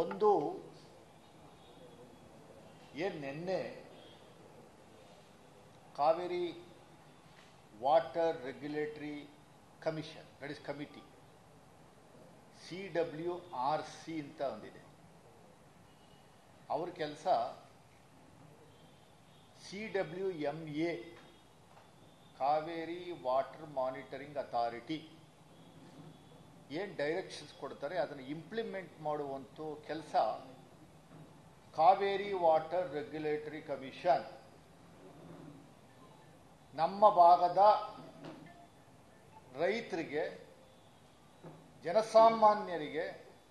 ಒಂದು ಏನ್ ನಿನ್ನೆ Kaveri water regulatory commission that is committee C W R C ಅಂತ ಒಂದಿದೆ ಅವ್ರ ಕೆಲಸ C W M A Kaveri water monitoring authority ಏನು ಡೈರೆಕ್ಷನ್ಸ್ ಕೊಡ್ತಾರೆ ಅದನ್ನು ಇಂಪ್ಲಿಮೆಂಟ್ ಮಾಡುವಂಥ ಕೆಲಸ ಕಾವೇರಿ ವಾಟರ್ ರೆಗ್ಯುಲೇಟರಿ ಕಮಿಷನ್ ನಮ್ಮ ಭಾಗದ ರೈತರಿಗೆ ಜನಸಾಮಾನ್ಯರಿಗೆ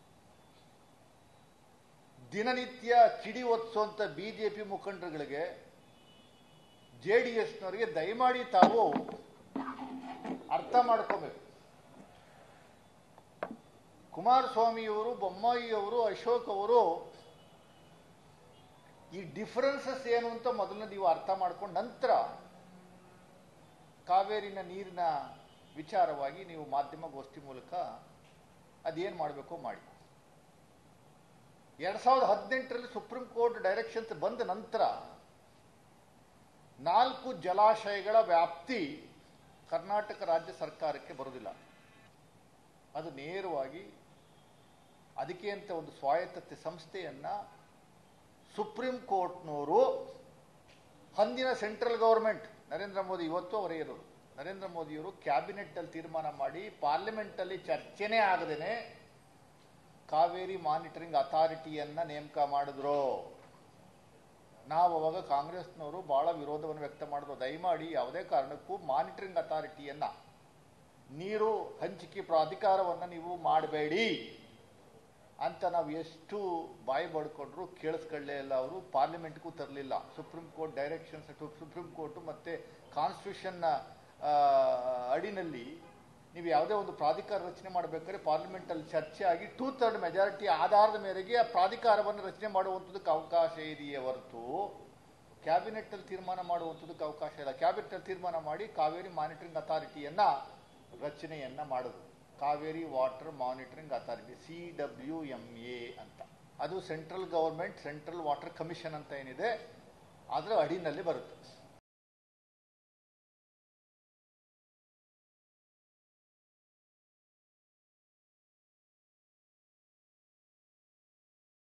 ದಿನನಿತ್ಯ ಕಿಡಿ ಒತ್ಸುವಂತ ಬಿಜೆಪಿ ಮುಖಂಡರುಗಳಿಗೆ ಜೆ ಡಿ ಎಸ್ನವರಿಗೆ ದಯಮಾಡಿ ತಾವು ಅರ್ಥ ಮಾಡ್ಕೋಬೇಕು ಕುಮಾರಸ್ವಾಮಿಯವರು ಬೊಮ್ಮಾಯಿಯವರು ಅಶೋಕ್ ಅವರು ಈ ಡಿಫರೆನ್ಸಸ್ ಏನು ಅಂತ ಮೊದಲು ನೀವು ಅರ್ಥ ಮಾಡ್ಕೊಂಡು ನಂತರ ಕಾವೇರಿನ ನೀರಿನ ವಿಚಾರವಾಗಿ ನೀವು ಮಾಧ್ಯಮಗೋಷ್ಠಿ ಮೂಲಕ ಅದೇನು ಮಾಡಬೇಕೋ ಮಾಡಿ ಎರಡ್ ಸಾವಿರದ ಹದಿನೆಂಟರಲ್ಲಿ ಸುಪ್ರೀಂ ಕೋರ್ಟ್ ಡೈರೆಕ್ಷನ್ಸ್ ಬಂದ ನಂತರ ನಾಲ್ಕು ಜಲಾಶಯಗಳ ವ್ಯಾಪ್ತಿ ಕರ್ನಾಟಕ ರಾಜ್ಯ ಸರ್ಕಾರಕ್ಕೆ ಬರುವುದಿಲ್ಲ ಅದು ನೇರವಾಗಿ ಅದಕ್ಕೆ ಅಂತ ಒಂದು ಸ್ವಾಯತ್ತತೆ ಸಂಸ್ಥೆಯನ್ನ ಸುಪ್ರೀಂ ಕೋರ್ಟ್ನವರು ಅಂದಿನ ಸೆಂಟ್ರಲ್ ಗವರ್ಮೆಂಟ್ ನರೇಂದ್ರ ಮೋದಿ ಇವತ್ತು ಅವರೇ ಇರೋದು ನರೇಂದ್ರ ಮೋದಿಯವರು ಕ್ಯಾಬಿನೆಟ್ ಅಲ್ಲಿ ತೀರ್ಮಾನ ಮಾಡಿ ಪಾರ್ಲಿಮೆಂಟ್ ಅಲ್ಲಿ ಚರ್ಚೆನೇ ಆಗದೇನೆ ಕಾವೇರಿ ಮಾನಿಟರಿಂಗ್ ಅಥಾರಿಟಿಯನ್ನ ನೇಮಕ ಮಾಡಿದ್ರು ನಾವು ಅವಾಗ ಕಾಂಗ್ರೆಸ್ನವರು ಬಹಳ ವಿರೋಧವನ್ನು ವ್ಯಕ್ತ ಮಾಡಿದ್ರು ದಯಮಾಡಿ ಯಾವುದೇ ಕಾರಣಕ್ಕೂ ಮಾನಿಟರಿಂಗ್ ಅಥಾರಿಟಿಯನ್ನ ನೀರು ಹಂಚಿಕೆ ಪ್ರಾಧಿಕಾರವನ್ನ ನೀವು ಮಾಡಬೇಡಿ ಅಂತ ನಾವು ಎಷ್ಟು ಬಾಯಿ ಬಡ್ಕೊಂಡ್ರು ಕೇಳಿಸ್ಕೊಳ್ಳೇ ಇಲ್ಲ ಅವರು ಪಾರ್ಲಿಮೆಂಟ್ಗೂ ತರಲಿಲ್ಲ Supreme Court directions Supreme Court ಮತ್ತೆ ಕಾನ್ಸ್ಟಿಟ್ಯೂಷನ್ನ ಅಡಿನಲ್ಲಿ ನೀವು ಯಾವುದೇ ಒಂದು ಪ್ರಾಧಿಕಾರ ರಚನೆ ಮಾಡಬೇಕಾದ್ರೆ ಪಾರ್ಲಿಮೆಂಟ್ ಅಲ್ಲಿ ಚರ್ಚೆ ಆಗಿ ಟೂ ಥರ್ಡ್ ಮೆಜಾರಿಟಿ ಆಧಾರದ ಮೇರೆಗೆ ಆ ಪ್ರಾಧಿಕಾರವನ್ನು ರಚನೆ ಮಾಡುವಂಥದ್ದಕ್ಕೆ ಅವಕಾಶ ಇದೆಯೇ ಹೊರತು ಕ್ಯಾಬಿನೆಟ್ ಅಲ್ಲಿ ತೀರ್ಮಾನ ಮಾಡುವಂಥದ್ದಕ್ಕೆ ಅವಕಾಶ ಇಲ್ಲ ಕ್ಯಾಬಿನೆಟ್ ಅಲ್ಲಿ ತೀರ್ಮಾನ ಮಾಡಿ ಕಾವೇರಿ ಮಾನಿಟರಿಂಗ್ ಅಥಾರಿಟಿಯನ್ನ ರಚನೆಯನ್ನ ಮಾಡಿದ್ರು Kaveri water monitoring authority C W M A ಅಂತ ಅದು central government central water commission ಅಂತ ಏನಿದೆ ಅದರ ಅಡಿನಲ್ಲಿ ಬರುತ್ತೆ